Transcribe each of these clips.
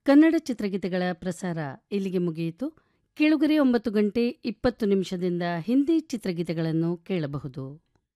ಕನ್ನಡ ಚಿತ್ರಗೀತೆಗಳ ಪ್ರಸಾರ ಇಲ್ಲಿಗೆ ಮುಗಿಯಿತು ಕೇಳುಗರೆ ಒಂಬತ್ತು ಗಂಟೆ ಇಪ್ಪತ್ತು ನಿಮಿಷದಿಂದ ಹಿಂದಿ ಚಿತ್ರಗೀತೆಗಳನ್ನು ಕೇಳಬಹುದು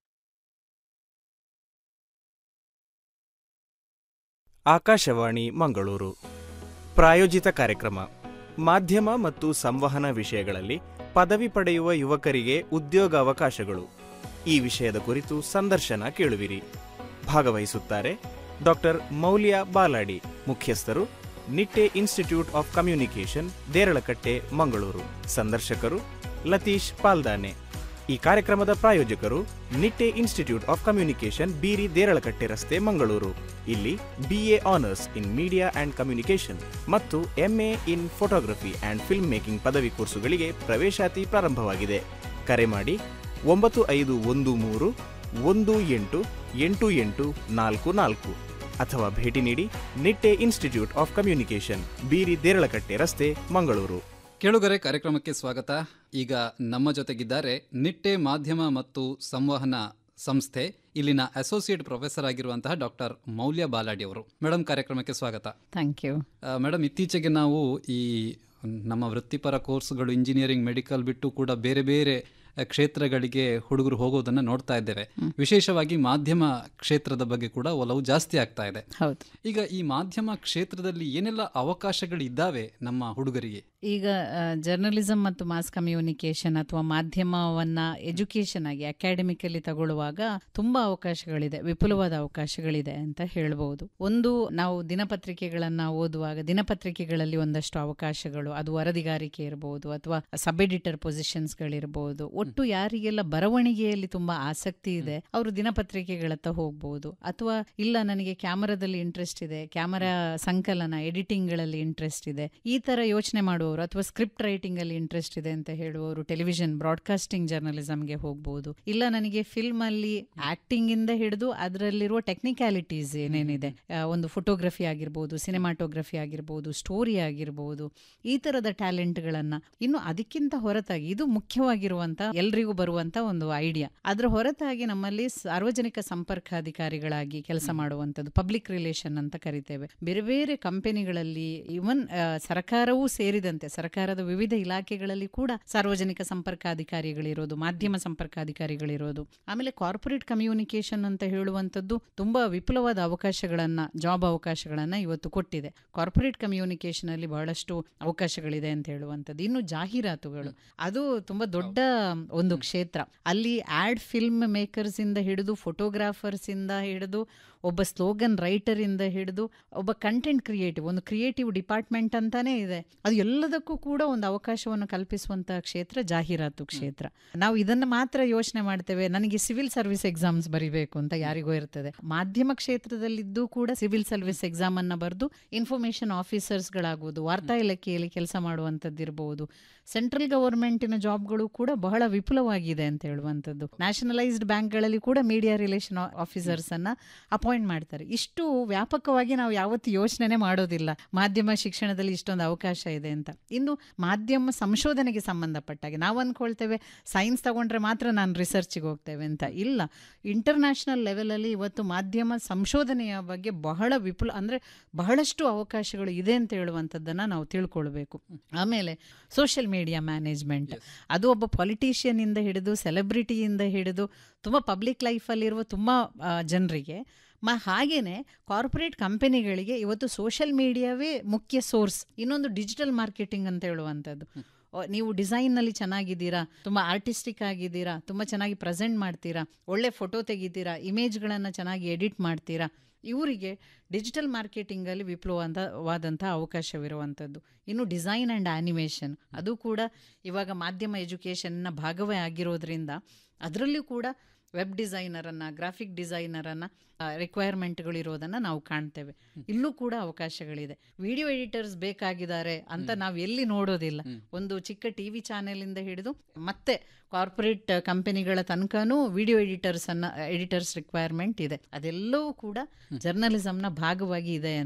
ಆಕಾಶವಾಣಿ ಮಂಗಳೂರು ಪ್ರಾಯೋಜಿತ ಕಾರ್ಯಕ್ರಮ ಮಾಧ್ಯಮ ಮತ್ತು ಸಂವಹನ ವಿಷಯಗಳಲ್ಲಿ ಪದವಿ ಪಡೆಯುವ ಯುವಕರಿಗೆ ಉದ್ಯೋಗಾವಕಾಶಗಳು ಈ ವಿಷಯದ ಕುರಿತು ಸಂದರ್ಶನ ಕೇಳುವಿರಿ ಭಾಗವಹಿಸುತ್ತಾರೆ ಡಾಕ್ಟರ್ ಮೌಲ್ಯ ಬಾಲಾಡಿ ಮುಖ್ಯಸ್ಥರು Nitte institute of communication Deralakatte Mangaluru ಸಂದರ್ಶಕರು ಲತೀಶ್ ಪಾಲ್ದಾನೆ ಈ ಕಾರ್ಯಕ್ರಮದ ಪ್ರಾಯೋಜಕರು ನಿಟ್ಟೆ ಇನ್ಸ್ಟಿಟ್ಯೂಟ್ ಆಫ್ ಕಮ್ಯುನಿಕೇಷನ್ ಬೀರಿ ದೇರಳಕಟ್ಟೆ ರಸ್ತೆ ಮಂಗಳೂರು ಇಲ್ಲಿ BA honours in media and communication ಮತ್ತು MA in photography and film making ಪದವಿ ಕೋರ್ಸುಗಳಿಗೆ ಪ್ರವೇಶಾತಿ ಪ್ರಾರಂಭವಾಗಿದೆ ಕರೆ ಮಾಡಿ ಒಂಬತ್ತು ಐದು ಒಂದು ಮೂರು ಒಂದು ಎಂಟು ಎಂಟು ಎಂಟು ನಾಲ್ಕು ನಾಲ್ಕು ಅಥವಾ ಭೇಟಿ ನೀಡಿ ನಿಟ್ಟೆ ಇನ್ಸ್ಟಿಟ್ಯೂಟ್ ಆಫ್ ಕಮ್ಯುನಿಕೇಷನ್ ಬೀರಿ ದೇರಳಕಟ್ಟೆ ರಸ್ತೆ ಮಂಗಳೂರು ಕೇಳುಗರೆ ಕಾರ್ಯಕ್ರಮಕ್ಕೆ ಸ್ವಾಗತ ಈಗ ನಮ್ಮ ಜೊತೆಗಿದ್ದಾರೆ ನಿಟ್ಟೆ ಮಾಧ್ಯಮ ಮತ್ತು ಸಂವಹನ ಸಂಸ್ಥೆ ಇಲ್ಲಿನ ಅಸೋಸಿಯೇಟ್ ಪ್ರೊಫೆಸರ್ ಆಗಿರುವಂತಹ ಡಾಕ್ಟರ್ ಮೌಲ್ಯ ಬಾಲಾಡಿ ಅವರು ಮೇಡಮ್ ಕಾರ್ಯಕ್ರಮಕ್ಕೆ ಸ್ವಾಗತ ಥ್ಯಾಂಕ್ ಯು ಆ, ಮೇಡಮ್ ಇತ್ತೀಚೆಗೆ ನಾವು ಈ ನಮ್ಮ ವೃತ್ತಿಪರ ಕೋರ್ಸ್ಗಳು ಇಂಜಿನಿಯರಿಂಗ್ ಮೆಡಿಕಲ್ ಬಿಟ್ಟು ಕೂಡ ಬೇರೆ ಬೇರೆ ಆ, ಕ್ಷೇತ್ರಗಳಿಗೆ ಹುಡುಗರು ಹೋಗೋದನ್ನ ನೋಡ್ತಾ ಇದ್ದೇವೆ ವಿಶೇಷವಾಗಿ ಮಾಧ್ಯಮ ಕ್ಷೇತ್ರದ ಬಗ್ಗೆ ಕೂಡ ಒಲವು ಜಾಸ್ತಿ ಆಗ್ತಾ ಇದೆ ಹೌದು ಈಗ ಈ ಮಾಧ್ಯಮ ಕ್ಷೇತ್ರದಲ್ಲಿ ಏನೆಲ್ಲ ಅವಕಾಶಗಳು ಇದ್ದಾವೆ ನಮ್ಮ ಹುಡುಗರಿಗೆ ಈಗ ಜರ್ನಲಿಸಮ್ ಮತ್ತು ಮಾಸ್ ಕಮ್ಯುನಿಕೇಶನ್ ಅಥವಾ ಮಾಧ್ಯಮವನ್ನ ಎಜುಕೇಶನ್ ಆಗಿ ಅಕಾಡೆಮಿಕಲಿ ತಗೊಳ್ಳುವಾಗ ತುಂಬಾ ಅವಕಾಶಗಳಿದೆ ವಿಪುಲವಾದ ಅವಕಾಶಗಳಿದೆ ಅಂತ ಹೇಳ್ಬಹುದು ಒಂದು ನಾವು ದಿನಪತ್ರಿಕೆಗಳನ್ನ ಓದುವಾಗ ದಿನಪತ್ರಿಕೆಗಳಲ್ಲಿ ಒಂದಷ್ಟು ಅವಕಾಶಗಳು ಅದು ವರದಿಗಾರಿಕೆ ಇರಬಹುದು ಅಥವಾ ಸಬ್ ಎಡಿಟರ್ ಪೊಸಿಷನ್ಸ್ಗಳಿರಬಹುದು ಒಟ್ಟು ಯಾರಿಗೆಲ್ಲ ಬರವಣಿಗೆಯಲ್ಲಿ ತುಂಬಾ ಆಸಕ್ತಿ ಇದೆ ಅವರು ದಿನಪತ್ರಿಕೆಗಳತ್ತ ಹೋಗ್ಬಹುದು ಅಥವಾ ಇಲ್ಲ ನನಗೆ ಕ್ಯಾಮರಾದಲ್ಲಿ ಇಂಟ್ರೆಸ್ಟ್ ಇದೆ ಕ್ಯಾಮರಾ ಸಂಕಲನ ಎಡಿಟಿಂಗ್ ಗಳಲ್ಲಿ ಇಂಟ್ರೆಸ್ಟ್ ಇದೆ ಈ ತರ ಯೋಚನೆ ಮಾಡುವವರು ಅಥವಾ ಸ್ಕ್ರಿಪ್ಟ್ ರೈಟಿಂಗ್ ಅಲ್ಲಿ ಇಂಟ್ರೆಸ್ಟ್ ಇದೆ ಅಂತ ಹೇಳುವವರು ಟೆಲಿವಿಷನ್ ಬ್ರಾಡ್ಕಾಸ್ಟಿಂಗ್ ಜರ್ನಲಿಸಂಗೆ ಹೋಗ್ಬಹುದು ಇಲ್ಲ ನನಗೆ ಫಿಲ್ಮ್ ಅಲ್ಲಿ ಆಕ್ಟಿಂಗ್ ಇಂದ ಹಿಡಿದು ಅದರಲ್ಲಿರುವ ಟೆಕ್ನಿಕ್ಯಾಲಿಟೀಸ್ ಏನೇನಿದೆ ಆ, ಒಂದು ಫೋಟೋಗ್ರಫಿ ಆಗಿರ್ಬೋದು ಸಿನಿಮಾಟೋಗ್ರಫಿ ಆಗಿರ್ಬೋದು ಸ್ಟೋರಿ ಆಗಿರ್ಬೋದು ಈ ತರದ ಟ್ಯಾಲೆಂಟ್ಗಳನ್ನ ಇನ್ನು ಅದಕ್ಕಿಂತ ಹೊರತಾಗಿ ಇದು ಮುಖ್ಯವಾಗಿರುವಂತ ಎಲ್ರಿಗೂ ಬರುವಂತ ಒಂದು ಐಡಿಯಾ ಅದರ ಹೊರತಾಗಿ ನಮ್ಮಲ್ಲಿ ಸಾರ್ವಜನಿಕ ಸಂಪರ್ಕಾಧಿಕಾರಿಗಳಾಗಿ ಕೆಲಸ ಮಾಡುವಂತದ್ದು ಪಬ್ಲಿಕ್ ರಿಲೇಷನ್ ಅಂತ ಕರಿತೇವೆ ಬೇರೆ ಬೇರೆ ಕಂಪನಿಗಳಲ್ಲಿ ಇವನ್ ಸರ್ಕಾರವೂ ಸೇರಿದಂತೆ ಸರ್ಕಾರದ ವಿವಿಧ ಇಲಾಖೆಗಳಲ್ಲಿ ಕೂಡ ಸಾರ್ವಜನಿಕ ಸಂಪರ್ಕಾಧಿಕಾರಿಗಳಿರೋದು ಮಾಧ್ಯಮ ಸಂಪರ್ಕಾಧಿಕಾರಿಗಳಿರೋದು ಆಮೇಲೆ ಕಾರ್ಪೊರೇಟ್ ಕಮ್ಯುನಿಕೇಶನ್ ಅಂತ ಹೇಳುವಂಥದ್ದು ತುಂಬಾ ವಿಪುಲವಾದ ಅವಕಾಶಗಳನ್ನ ಜಾಬ್ ಅವಕಾಶಗಳನ್ನ ಇವತ್ತು ಕೊಟ್ಟಿದೆ ಕಾರ್ಪೊರೇಟ್ ಕಮ್ಯುನಿಕೇಶನ್ ಅಲ್ಲಿ ಬಹಳಷ್ಟು ಅವಕಾಶಗಳಿದೆ ಅಂತ ಹೇಳುವಂಥದ್ದು ಇನ್ನು ಜಾಹೀರಾತುಗಳು ಅದು ತುಂಬಾ ದೊಡ್ಡ ಒಂದು ಕ್ಷೇತ್ರ ಅಲ್ಲಿ ಆಡ್ ಫಿಲ್ಮ್ ಮೇಕರ್ಸ್ ಇಂದ ಹಿಡಿದು ಫೋಟೋಗ್ರಾಫರ್ಸ್ ಇಂದ ಹಿಡಿದು ಒಬ್ಬ ಸ್ಲೋಗನ್ ರೈಟರ್ ಇಂದ ಹಿಡಿದು ಒಬ್ಬ ಕಂಟೆಂಟ್ ಕ್ರಿಯೇಟಿವ್ ಒಂದು ಕ್ರಿಯೇಟಿವ್ ಡಿಪಾರ್ಟ್ಮೆಂಟ್ ಅಂತಾನೆ ಇದೆ ಅದು ಎಲ್ಲದಕ್ಕೂ ಕೂಡ ಒಂದು ಅವಕಾಶವನ್ನು ಕಲ್ಪಿಸುವಂತಹ ಕ್ಷೇತ್ರ ಜಾಹೀರಾತು ಕ್ಷೇತ್ರ ನಾವು ಇದನ್ನ ಮಾತ್ರ ಯೋಚನೆ ಮಾಡ್ತೇವೆ ನನಗೆ ಸಿವಿಲ್ ಸರ್ವಿಸ್ ಎಕ್ಸಾಮ್ಸ್ ಬರಿಬೇಕು ಅಂತ ಯಾರಿಗೋ ಇರ್ತದೆ ಮಾಧ್ಯಮ ಕ್ಷೇತ್ರದಲ್ಲಿದ್ದು ಕೂಡ ಸಿವಿಲ್ ಸರ್ವಿಸ್ ಎಕ್ಸಾಮ್ ಅನ್ನ ಬರೆದು ಇನ್ಫಾರ್ಮೇಶನ್ ಆಫೀಸರ್ಸ್ಗಳಾಗುವುದು ವಾರ್ತಾ ಇಲಾಖೆಯಲ್ಲಿ ಕೆಲಸ ಮಾಡುವಂಥದ್ದಿರಬಹುದು ಸೆಂಟ್ರಲ್ ಗವರ್ಮೆಂಟಿನ ಜಾಬ್ಗಳು ಕೂಡ ಬಹಳ ವಿಪುಲವಾಗಿದೆ ಅಂತ ಹೇಳುವಂಥದ್ದು ನ್ಯಾಷನಲೈಸ್ಡ್ ಬ್ಯಾಂಕ್ಗಳಲ್ಲಿ ಕೂಡ ಮೀಡಿಯಾ ರಿಲೇಷನ್ ಆಫೀಸರ್ಸ್ ಅನ್ನ ಅಪಾಯಿಂಟ್ ಮಾಡ್ತಾರೆ ಇಷ್ಟು ವ್ಯಾಪಕವಾಗಿ ನಾವು ಯಾವತ್ತು ಯೋಚನೆ ಮಾಡೋದಿಲ್ಲ ಮಾಧ್ಯಮ ಶಿಕ್ಷಣದಲ್ಲಿ ಇಷ್ಟೊಂದು ಅವಕಾಶ ಇದೆ ಅಂತ ಇನ್ನು ಮಾಧ್ಯಮ ಸಂಶೋಧನೆಗೆ ಸಂಬಂಧಪಟ್ಟಾಗೆ ನಾವು ಅನ್ಕೊಳ್ತೇವೆ ಸೈನ್ಸ್ ತಗೊಂಡ್ರೆ ಮಾತ್ರ ನಾನು ರಿಸರ್ಚ್ಗೆ ಹೋಗ್ತೇವೆ ಅಂತ ಇಲ್ಲ ಇಂಟರ್ನ್ಯಾಷನಲ್ ಲೆವೆಲಲ್ಲಿ ಇವತ್ತು ಮಾಧ್ಯಮ ಸಂಶೋಧನೆಯ ಬಗ್ಗೆ ಬಹಳ ವಿಪುಲ ಅಂದರೆ ಬಹಳಷ್ಟು ಅವಕಾಶಗಳು ಇದೆ ಅಂತ ಹೇಳುವಂಥದ್ದನ್ನು ನಾವು ತಿಳ್ಕೊಳ್ಬೇಕು ಆಮೇಲೆ ಸೋಷಿಯಲ್ ಮೀಡಿಯಾ ಮ್ಯಾನೇಜ್ಮೆಂಟ್ ಅದು ಒಬ್ಬ ಪೊಲಿಟಿಷಿಯನ್ ಇಂದ ಹಿಡಿದು ಸೆಲೆಬ್ರಿಟಿಯಿಂದ ಹಿಡಿದು ತುಂಬ ಪಬ್ಲಿಕ್ ಲೈಫಲ್ಲಿರುವ ತುಂಬ ಜನರಿಗೆ ಮ ಹಾಗೇನೆ ಕಾರ್ಪೊರೇಟ್ ಕಂಪನಿಗಳಿಗೆ ಇವತ್ತು ಸೋಷಿಯಲ್ ಮೀಡಿಯಾವೇ ಮುಖ್ಯ ಸೋರ್ಸ್ ಇನ್ನೊಂದು ಡಿಜಿಟಲ್ ಮಾರ್ಕೆಟಿಂಗ್ ಅಂತ ಹೇಳುವಂಥದ್ದು ಓ, ನೀವು ಡಿಸೈನ್ನಲ್ಲಿ ಚೆನ್ನಾಗಿದ್ದೀರಾ ತುಂಬ ಆರ್ಟಿಸ್ಟಿಕ್ ಆಗಿದ್ದೀರಾ ತುಂಬ ಚೆನ್ನಾಗಿ ಪ್ರೆಸೆಂಟ್ ಮಾಡ್ತೀರಾ ಒಳ್ಳೆ ಫೋಟೋ ತೆಗಿತೀರಾ ಇಮೇಜ್ಗಳನ್ನು ಚೆನ್ನಾಗಿ ಎಡಿಟ್ ಮಾಡ್ತೀರಾ ಇವರಿಗೆ ಡಿಜಿಟಲ್ ಮಾರ್ಕೆಟಿಂಗಲ್ಲಿ ವಿಪ್ಲವವಾದಂಥ ಅವಕಾಶವಿರುವಂಥದ್ದು ಇನ್ನು ಡಿಸೈನ್ ಆ್ಯಂಡ್ ಆ್ಯನಿಮೇಷನ್ ಅದು ಕೂಡ ಇವಾಗ ಮಾಧ್ಯಮ ಎಜುಕೇಷನ್ನ ಭಾಗವೇ ಆಗಿರೋದ್ರಿಂದ ಅದರಲ್ಲೂ ಕೂಡ ವೆಬ್ ಡಿಸೈನರನ್ನು ಗ್ರಾಫಿಕ್ ಡಿಸೈನರನ್ನು ರಿಕ್ವೈರ್ಮೆಂಟ್ಗಳಿರೋದನ್ನು ನಾವು ಕಾಣ್ತೇವೆ ಇಲ್ಲೂ ಕೂಡ ಅವಕಾಶಗಳಿದೆ ವಿಡಿಯೋ ಎಡಿಟರ್ಸ್ ಬೇಕಾಗಿದ್ದಾರೆ ಅಂತ ನಾವು ಎಲ್ಲಿ ನೋಡೋದಿಲ್ಲ ಒಂದು ಚಿಕ್ಕ ಟಿ ವಿ ಚಾನೆಲಿಂದ ಹಿಡಿದು ಮತ್ತೆ ಕಾರ್ಪೊರೇಟ್ ಕಂಪನಿಗಳ ತನಕನೂ ವಿಡಿಯೋ ಎಡಿಟರ್ಸ್ ಅನ್ನ ಎಡಿಟರ್ಸ್ ರಿಕ್ವೈರ್ಮೆಂಟ್ ಇದೆ ಅದೆಲ್ಲವೂ ಕೂಡ ಜರ್ನಲಿಸಮ್ನ ಭಾಗವಾಗಿ ಇದೆ